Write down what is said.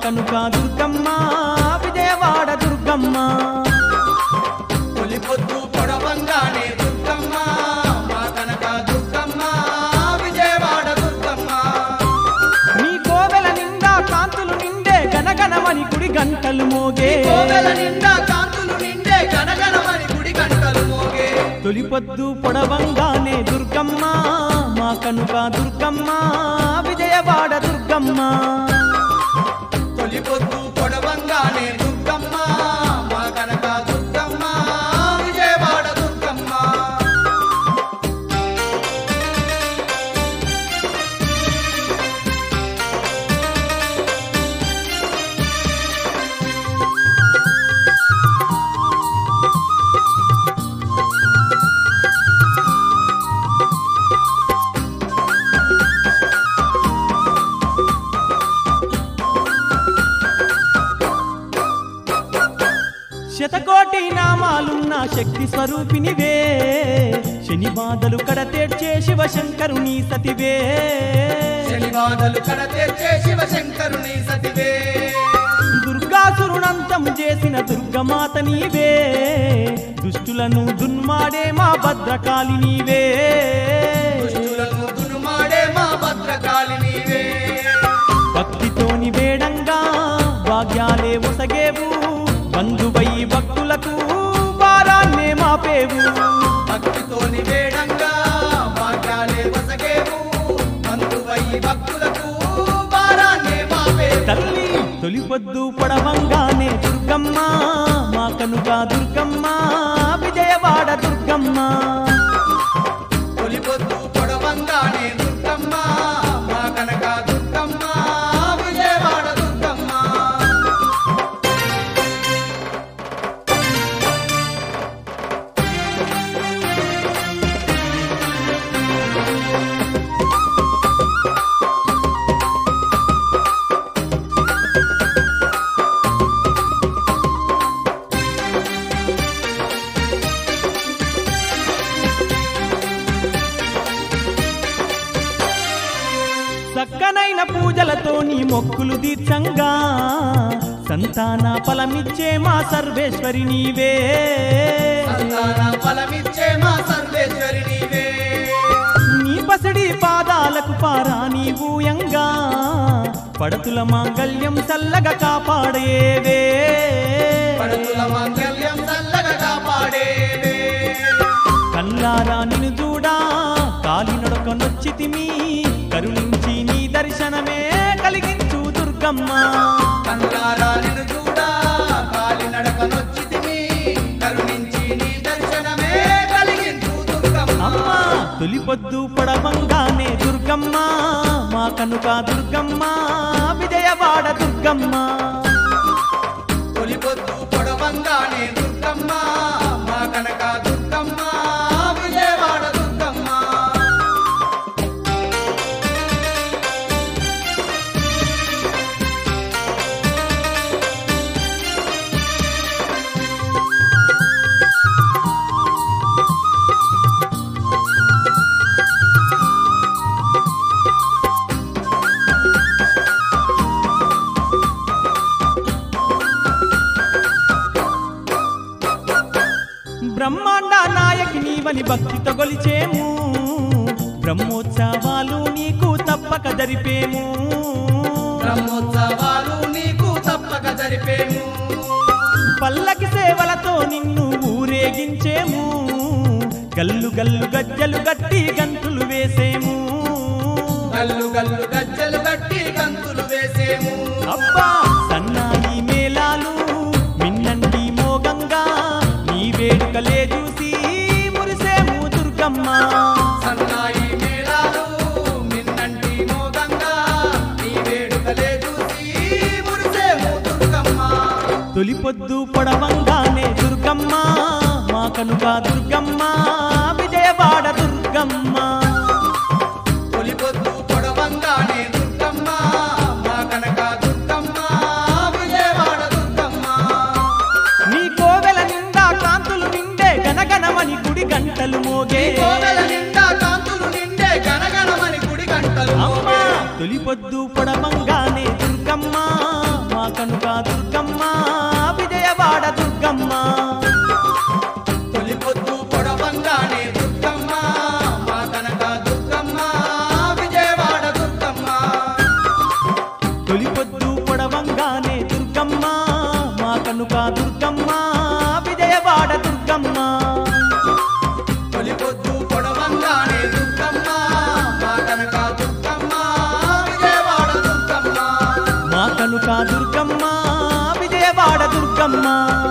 కనుక దుర్గమ్మ విజయవాడ దుర్గమ్మ తొలి పొద్దు పొడవంగానే దుర్గమ్మ మా కనక దుర్గమ్మ విజయవాడ దుర్గమ్మ నీ కోవెల నిండా కాంతులు నిండే గనగనమని గుడి గంటలు మోగే కోవెల నిండా కాంతులు నిండే గణగణమని గుడి గంటలు మోగే తొలి పొద్దు పొడవంగానే దుర్గమ్మ మా కనుక దుర్గమ్మ విజయవాడ దుర్గమ్మ తొలి పొద్దు పొడవంగానే దుర్గమ్మ మా కనక దుర్గమ్మ విజయవాడ దుర్గమ్మ శతకోటి నామాలున్న శక్తి స్వరూపినివే శని బాధలు కడతేర్చే శివశంకరుని సతివే శనివాదలు కడ తెచ్చే శివశంకరుని సతివే దుర్గాసురునంతం చేసిన దుర్గమాత నీవే దుష్టులను దున్మాడే మా భద్రకాళి నీవే దుష్టులను దునుమాడే మా భద్రకాళి నీవే భక్తితోని వేడంగా భాగ్యాలే ఒసగేవు బంధువై భక్తులకు వారాన్నే మాపేవు భక్తితోని వేడంగా భాగ్యాలే వసగేవు బంధువై భక్తులకు భారాన్నే మాపే తల్లి తొలి పొద్దు పొడవంగానే దుర్గమ్మ మా కనుక దుర్గమ్మ విజయవాడ దుర్గమ్మ తొలి పొద్దు పొడవంగానే దుర్గమ్మ మా కనక దుర్గమ్మ విజయవాడ దుర్గమ్మ చక్కనైన పూజలతో నీ మొక్కులు తీర్చంగా సంతాన ఫలమిచ్చే మా సర్వేశ్వరి నీవే సంతాన ఫలమిచ్చే మా సర్వేశ్వరి నీవే నీ పసిడి పాదాలకు పారా నీవూయంగా పడతుల మాంగళ్యం చల్లగా కాపాడేవే పడుతుల మాంగళ్యం చల్లగా కాపాడేవే కల్లారా నిన్ను చూడా కాలినడక నొచ్చితిమి కరుణించి నీ దర్శనమే కలిగించు దుర్గమ్మ కన్నులారా నిన్ను చూడా కాలి నడకనొచ్చితిమి కరుణించి నీ దర్శనమే కలిగించు దుర్గమ్మ అమ్మ తొలి పొద్దు పొడవంగానే దుర్గమ్మ మా కనుక దుర్గమ్మ విజయవాడ దుర్గమ్మ తొలి పొద్దు పొడవంగానే దుర్గమ్మ మా కనక దుర్గమ్మ విజయవాడ దుర్గమ్మ బ్రహ్మాండ నాయకి నీవని భక్తితో గొలిచేము బ్రహ్మోత్సవాలు నీకు తప్పక జరిపేము బ్రహ్మోత్సవాలు నీకు తప్పక జరిపేము పల్లకి సేవలతో నిన్ను ఊరేగించేము గల్లు గల్లు గజ్జలు గట్టి గంతులు వేసేము గల్లు గల్లు గజ్జలు గట్టి గంతులు వేసేము అబ్బా సన్నాయి మేళాలు మిన్నంటి మోగంగా నీ వేడుకలే చూసి మురిసేము దుర్గమ్మ సన్నాయి మేళాలు నిన్నంటి మోగంగా నీ వేడుకలే చూసి మురిసేము దుర్గమ్మ తొలి పొద్దు పొడవంగానే దుర్గమ్మ మా కనుక దుర్గమ్మ విజయవాడ దుర్గమ్మ తొలి పొద్దు పొడవంగానే దుర్గమ్మ మా కనక దుర్గమ్మ విజయవాడ దుర్గమ్మ నీ కోవెల నిండా కాంతులు నిండే గనగనమని గుడి గంటలు మోగే కోవెల నిండా కాంతులు నిండే గణగణమని గుడి గంటలు అమ్మ మోగే. తొలి పొద్దు పొడవంగానే దుర్గమ్మ మా దుర్గమ్మ విజయవాడ దుర్గమ్మ తొలి పొద్దు పొడవంగానే దుర్గమ్మ మా కనక దుర్గమ్మ విజయవాడ దుర్గమ్మ తొలి పొద్దు పొడవంగానే దుర్గమ్మ మా కనుక దుర్గమ్మ విజయవాడ దుర్గమ్మ తొలి పొద్దు పొడవంగానే దుర్గమ్మ మా కనక దుర్గమ్మ విజయవాడ దుర్గమ్మ మా కనుక దుర్గమ్మ విజయవాడ దుర్గమ్మ